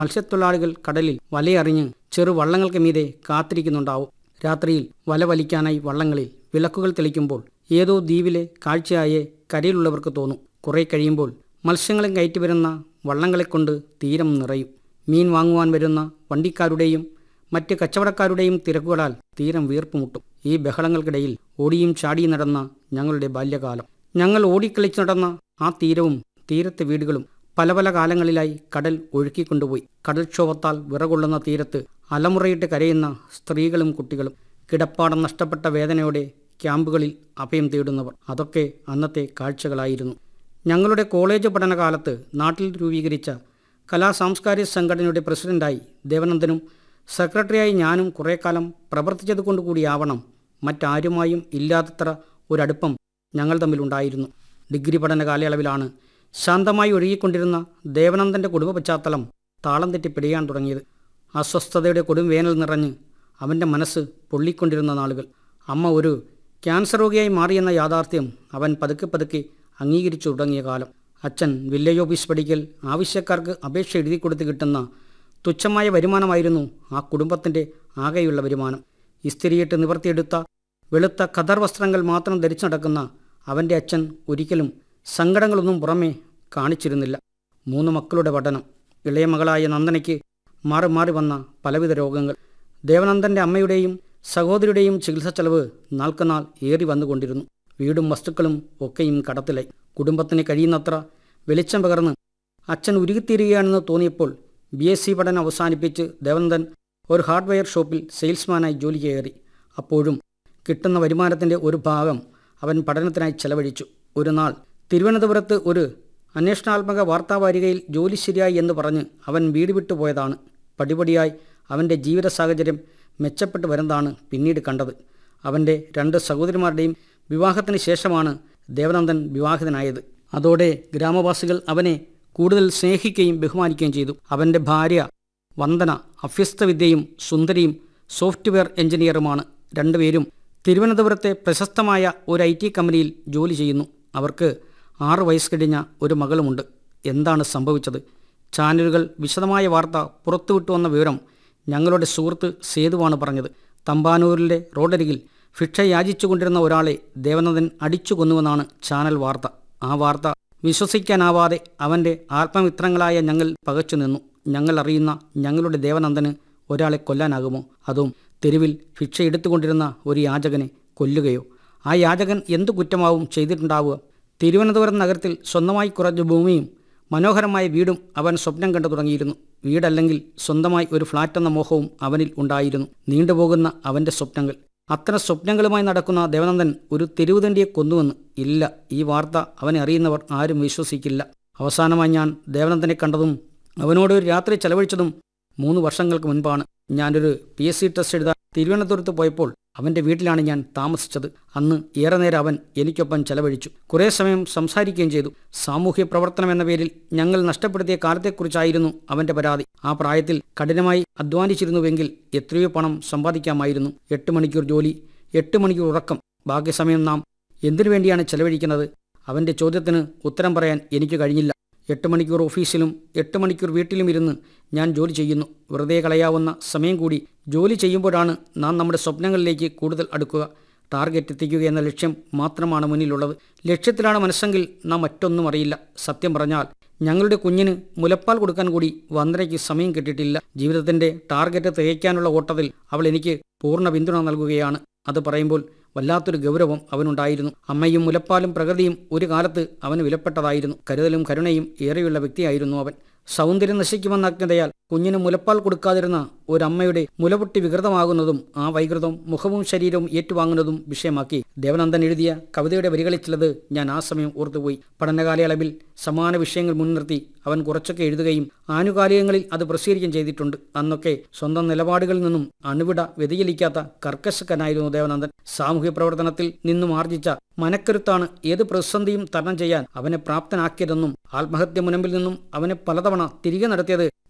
മത്സ്യത്തൊഴിലാളികൾ കടലിൽ വലയറിഞ്ഞ് ചെറു വള്ളങ്ങൾക്ക് മീതെ കാത്തിരിക്കുന്നുണ്ടാവും രാത്രിയിൽ വല വലിക്കാനായി വള്ളങ്ങളിൽ വിളക്കുകൾ തെളിക്കുമ്പോൾ ഏതോ ദ്വീപിലെ കാഴ്ചയായേ കരയിലുള്ളവർക്ക് തോന്നും കുറെ കഴിയുമ്പോൾ മത്സ്യങ്ങളെ കയറ്റി വരുന്ന വള്ളങ്ങളെക്കൊണ്ട് തീരം നിറയും മീൻ വാങ്ങുവാൻ വരുന്ന വണ്ടിക്കാരുടെയും മറ്റ് കച്ചവടക്കാരുടെയും തിരക്കുകളാൽ തീരം വീർപ്പുമുട്ടും ഈ ബഹളങ്ങൾക്കിടയിൽ ഓടിയും ചാടിയും നടന്ന ഞങ്ങളുടെ ബാല്യകാലം ഞങ്ങൾ ഓടിക്കളിച്ചു നടന്ന ആ തീരവും തീരത്തെ വീടുകളും പല പല കാലങ്ങളിലായി കടൽ ഒഴുക്കിക്കൊണ്ടുപോയി കടൽക്ഷോഭത്താൽ വിറകൊള്ളുന്ന തീരത്ത് അലമുറയിട്ട് കരയുന്ന സ്ത്രീകളും കുട്ടികളും കിടപ്പാടം നഷ്ടപ്പെട്ട വേദനയോടെ ക്യാമ്പുകളിൽ അഭയം തേടുന്നവർ അതൊക്കെ അന്നത്തെ കാഴ്ചകളായിരുന്നു ഞങ്ങളുടെ കോളേജ് പഠനകാലത്ത് നാട്ടിൽ രൂപീകരിച്ച കലാ സാംസ്കാരിക സംഘടനയുടെ പ്രസിഡന്റായി ദേവനന്ദനും സെക്രട്ടറിയായി ഞാനും കുറേ കാലം പ്രവർത്തിച്ചത് കൊണ്ടുകൂടിയാവണം മറ്റാരുമായും ഇല്ലാത്തത്ര ഒരടുപ്പം ഞങ്ങൾ തമ്മിലുണ്ടായിരുന്നു ഡിഗ്രി പഠന കാലയളവിലാണ് ശാന്തമായി ഒഴുകിക്കൊണ്ടിരുന്ന ദേവനന്ദൻ്റെ കുടുംബ പശ്ചാത്തലം താളം തെറ്റി പിടിയാൻ തുടങ്ങിയത് അസ്വസ്ഥതയുടെ കൊടും വേനൽ നിറഞ്ഞ് അവൻ്റെ മനസ്സ് പൊള്ളിക്കൊണ്ടിരുന്ന നാളുകൾ അമ്മ ഒരു ക്യാൻസർ രോഗിയായി മാറിയെന്ന യാഥാർത്ഥ്യം അവൻ പതുക്കെ പതുക്കെ അംഗീകരിച്ചു തുടങ്ങിയ കാലം അച്ഛൻ വില്ലേജ് ഓഫീസ് പഠിക്കൽ ആവശ്യക്കാർക്ക് അപേക്ഷ എഴുതി കൊടുത്ത് കിട്ടുന്ന തുച്ഛമായ വരുമാനമായിരുന്നു ആ കുടുംബത്തിൻ്റെ ആകെയുള്ള വരുമാനം ഇസ്തിരിയിട്ട് നിവർത്തിയെടുത്ത വെളുത്ത ഖദർ വസ്ത്രങ്ങൾ മാത്രം ധരിച്ചു നടക്കുന്ന അവൻ്റെ അച്ഛൻ ഒരിക്കലും സങ്കടങ്ങളൊന്നും പുറമേ കാണിച്ചിരുന്നില്ല മൂന്ന് മക്കളുടെ പഠനം ഇളയ മകളായ നന്ദനയ്ക്ക് മാറി മാറി വന്ന പലവിധ രോഗങ്ങൾ ദേവനന്ദൻ്റെ അമ്മയുടെയും സഹോദരിയുടെയും ചികിത്സ ചെലവ് നാൾക്കുനാൾ ഏറി വന്നുകൊണ്ടിരുന്നു വീടും വസ്തുക്കളും ഒക്കെയും കടത്തിലായി കുടുംബത്തിന് കഴിയുന്നത്ര വെളിച്ചം പകർന്ന് അച്ഛൻ ഉരുകിത്തീരുകയാണെന്ന് തോന്നിയപ്പോൾ ബി എസ് സി പഠനം അവസാനിപ്പിച്ച് ദേവനന്ദൻ ഒരു ഹാർഡ്വെയർ ഷോപ്പിൽ സെയിൽസ്മാനായി ജോലി കയറി അപ്പോഴും കിട്ടുന്ന വരുമാനത്തിൻ്റെ ഒരു ഭാഗം അവൻ പഠനത്തിനായി ചെലവഴിച്ചു ഒരു നാൾ തിരുവനന്തപുരത്ത് ഒരു അന്വേഷണാത്മക വാർത്താവാരികയിൽ ജോലി ശരിയായി എന്ന് പറഞ്ഞ് അവൻ വീട് വിട്ടു പോയതാണ് പടിപടിയായി അവൻ്റെ ജീവിത സാഹചര്യം മെച്ചപ്പെട്ടു വരുന്നതാണ് പിന്നീട് കണ്ടത് അവൻ്റെ രണ്ട് സഹോദരിമാരുടെയും വിവാഹത്തിന് ശേഷമാണ് ദേവനന്ദൻ വിവാഹിതനായത് അതോടെ ഗ്രാമവാസികൾ അവനെ കൂടുതൽ സ്നേഹിക്കുകയും ബഹുമാനിക്കുകയും ചെയ്തു അവൻ്റെ ഭാര്യ വന്ദന അഭ്യസ്തവിദ്യയും സുന്ദരിയും സോഫ്റ്റ്വെയർ എഞ്ചിനീയറുമാണ് രണ്ടുപേരും തിരുവനന്തപുരത്തെ പ്രശസ്തമായ ഒരു ഐ ടി കമ്പനിയിൽ ജോലി ചെയ്യുന്നു അവർക്ക് ആറു വയസ്സ് കഴിഞ്ഞ ഒരു മകളുമുണ്ട് എന്താണ് സംഭവിച്ചത് ചാനലുകൾ വിശദമായ വാർത്ത പുറത്തുവിട്ടുവന്ന വിവരം ഞങ്ങളുടെ സുഹൃത്ത് സേതുവാണ് പറഞ്ഞത് തമ്പാനൂരിലെ റോഡരികിൽ ഭിക്ഷ യാചിച്ചുകൊണ്ടിരുന്ന ഒരാളെ ദേവനന്ദൻ അടിച്ചു കൊന്നുവെന്നാണ് ചാനൽ വാർത്ത ആ വാർത്ത വിശ്വസിക്കാനാവാതെ അവൻ്റെ ആത്മമിത്രങ്ങളായ ഞങ്ങൾ പകച്ചു നിന്നു ഞങ്ങൾ അറിയുന്ന ഞങ്ങളുടെ ദേവനന്ദന് ഒരാളെ കൊല്ലാനാകുമോ അതും തെരുവിൽ ഭിക്ഷ എടുത്തുകൊണ്ടിരുന്ന ഒരു യാചകനെ കൊല്ലുകയോ ആ യാചകൻ എന്തു കുറ്റമാവും ചെയ്തിട്ടുണ്ടാവുക തിരുവനന്തപുരം നഗരത്തിൽ സ്വന്തമായി കുറഞ്ഞ ഭൂമിയും മനോഹരമായ വീടും അവൻ സ്വപ്നം കണ്ടു തുടങ്ങിയിരുന്നു വീടല്ലെങ്കിൽ സ്വന്തമായി ഒരു ഫ്ലാറ്റ് എന്ന മോഹവും അവനിൽ ഉണ്ടായിരുന്നു നീണ്ടുപോകുന്ന അവൻ്റെ സ്വപ്നങ്ങൾ അത്തരം സ്വപ്നങ്ങളുമായി നടക്കുന്ന ദേവനന്ദൻ ഒരു തെരുവുതണ്ടിയെ കൊന്നുവെന്ന് ഇല്ല ഈ വാർത്ത അവനെ അറിയുന്നവർ ആരും വിശ്വസിക്കില്ല അവസാനമായി ഞാൻ ദേവനന്ദനെ കണ്ടതും അവനോട് ഒരു രാത്രി ചെലവഴിച്ചതും മൂന്ന് വർഷങ്ങൾക്ക് മുൻപാണ് ഞാനൊരു പി എസ് സി ടെസ്റ്റ് എഴുതാൻ തിരുവനന്തപുരത്ത് പോയപ്പോൾ അവൻ്റെ വീട്ടിലാണ് ഞാൻ താമസിച്ചത് അന്ന് ഏറെ നേരം അവൻ എനിക്കൊപ്പം ചെലവഴിച്ചു കുറേ സമയം സംസാരിക്കുകയും ചെയ്തു സാമൂഹ്യ പ്രവർത്തനം എന്ന പേരിൽ ഞങ്ങൾ നഷ്ടപ്പെടുത്തിയ കാലത്തെക്കുറിച്ചായിരുന്നു അവൻ്റെ പരാതി ആ പ്രായത്തിൽ കഠിനമായി അധ്വാനിച്ചിരുന്നുവെങ്കിൽ എത്രയോ പണം സമ്പാദിക്കാമായിരുന്നു എട്ട് മണിക്കൂർ ജോലി എട്ട് മണിക്കൂർ ഉറക്കം ബാക്കി സമയം നാം എന്തിനു വേണ്ടിയാണ് ചെലവഴിക്കുന്നത് അവൻ്റെ ചോദ്യത്തിന് ഉത്തരം പറയാൻ എനിക്ക് കഴിഞ്ഞില്ല എട്ട് മണിക്കൂർ ഓഫീസിലും എട്ട് മണിക്കൂർ വീട്ടിലും ഇരുന്ന് ഞാൻ ജോലി ചെയ്യുന്നു വെറുതെ കളയാവുന്ന സമയം കൂടി ജോലി ചെയ്യുമ്പോഴാണ് നാം നമ്മുടെ സ്വപ്നങ്ങളിലേക്ക് കൂടുതൽ അടുക്കുക ടാർഗറ്റ് എത്തിക്കുക എന്ന ലക്ഷ്യം മാത്രമാണ് മുന്നിലുള്ളത് ലക്ഷ്യത്തിലാണ് മനസ്സെങ്കിൽ നാം മറ്റൊന്നും അറിയില്ല സത്യം പറഞ്ഞാൽ ഞങ്ങളുടെ കുഞ്ഞിന് മുലപ്പാൽ കൊടുക്കാൻ കൂടി വന്ദനയ്ക്ക് സമയം കിട്ടിയിട്ടില്ല ജീവിതത്തിൻ്റെ ടാർഗറ്റ് തികയ്ക്കാനുള്ള ഓട്ടത്തിൽ അവൾ എനിക്ക് പൂർണ്ണ പിന്തുണ നൽകുകയാണ് അത് പറയുമ്പോൾ വല്ലാത്തൊരു ഗൗരവം അവനുണ്ടായിരുന്നു അമ്മയും മുലപ്പാലും പ്രകൃതിയും ഒരു കാലത്ത് അവന് വിലപ്പെട്ടതായിരുന്നു കരുതലും കരുണയും ഏറെയുള്ള വ്യക്തിയായിരുന്നു അവൻ സൗന്ദര്യം നശിക്കുമെന്ന അജ്ഞതയാൽ കുഞ്ഞിന് മുലപ്പാൽ കൊടുക്കാതിരുന്ന ഒരമ്മയുടെ മുലപൊട്ടി വികൃതമാകുന്നതും ആ വൈകൃതം മുഖവും ശരീരവും ഏറ്റുവാങ്ങുന്നതും വിഷയമാക്കി ദേവനന്ദൻ എഴുതിയ കവിതയുടെ വരികളിൽ ചിലത് ഞാൻ ആ സമയം ഓർത്തുപോയി പഠനകാലയളവിൽ സമാന വിഷയങ്ങൾ മുൻനിർത്തി അവൻ കുറച്ചൊക്കെ എഴുതുകയും ആനുകാലികങ്ങളിൽ അത് പ്രസിദ്ധീകരിക്കുകയും ചെയ്തിട്ടുണ്ട് അന്നൊക്കെ സ്വന്തം നിലപാടുകളിൽ നിന്നും അണുവിട വ്യതിചലിക്കാത്ത കർക്കശക്കനായിരുന്നു ദേവനന്ദൻ സാമൂഹ്യ പ്രവർത്തനത്തിൽ നിന്നും ആർജിച്ച മനക്കരുത്താണ് ഏത് പ്രതിസന്ധിയും തരണം ചെയ്യാൻ അവനെ പ്രാപ്തനാക്കിയതെന്നും ആത്മഹത്യ മുനമ്പിൽ നിന്നും അവനെ പലതവണ തിരികെ നടത്തിയത്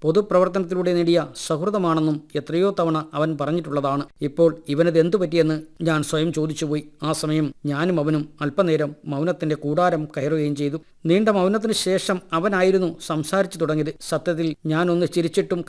പൊതുപ്രവർത്തനത്തിലൂടെ നേടിയ സൗഹൃദമാണെന്നും എത്രയോ തവണ അവൻ പറഞ്ഞിട്ടുള്ളതാണ് ഇപ്പോൾ ഇവനത് എന്തു പറ്റിയെന്ന് ഞാൻ സ്വയം ചോദിച്ചുപോയി ആ സമയം ഞാനും അവനും അല്പനേരം മൗനത്തിന്റെ കൂടാരം കയറുകയും ചെയ്തു നീണ്ട മൗനത്തിന് ശേഷം അവനായിരുന്നു സംസാരിച്ചു തുടങ്ങിയത് സത്യത്തിൽ ഞാനൊന്ന് ചിരിച്ചിട്ടും